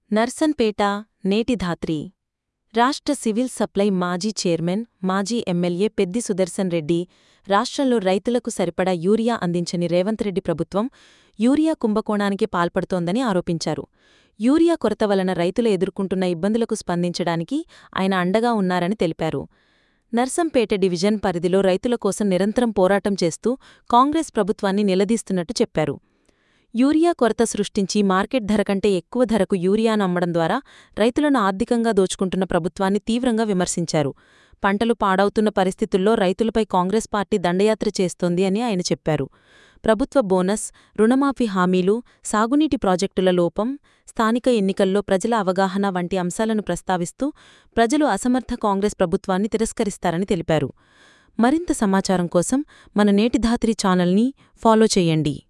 నర్సన్పేట నేటి ధాత్రి రాష్ట్ర civil supply మాజీ chairman మాజీ ఎమ్మెల్యే పెద్ది సుదర్శన్ రెడ్డి రాష్ట్రంలో రైతులకు సరిపడా యూరియా అందించని రేవంత్ రెడ్డి ప్రభుత్వం యూరియా కుంభకోణానికి పాల్పడుతోందని ఆరోపించారు యూరియా కొరత వలన రైతులు ఎదుర్కొంటున్న ఇబ్బందులకు స్పందించడానికి ఆయన అండగా ఉన్నారని తెలిపారు నర్సంపేట డివిజన్ పరిధిలో రైతుల కోసం నిరంతరం పోరాటం చేస్తూ కాంగ్రెస్ ప్రభుత్వాన్ని నిలదీస్తున్నట్టు చెప్పారు యూరియా కొరత సృష్టించి మార్కెట్ ధర కంటే ఎక్కువ ధరకు యూరియాను అమ్మడం ద్వారా రైతులను ఆర్థికంగా దోచుకుంటున్న ప్రభుత్వాన్ని తీవ్రంగా విమర్శించారు పంటలు పాడవుతున్న పరిస్థితుల్లో రైతులపై కాంగ్రెస్ పార్టీ దండయాత్ర చేస్తోంది అని ఆయన చెప్పారు ప్రభుత్వ బోనస్ రుణమాఫీ హామీలు సాగునీటి ప్రాజెక్టుల లోపం స్థానిక ఎన్నికల్లో ప్రజల అవగాహన వంటి అంశాలను ప్రస్తావిస్తూ ప్రజలు అసమర్థ కాంగ్రెస్ ప్రభుత్వాన్ని తిరస్కరిస్తారని తెలిపారు మరింత సమాచారం కోసం మన నేటి ధాత్రి ఛానల్ని ఫాలో చేయండి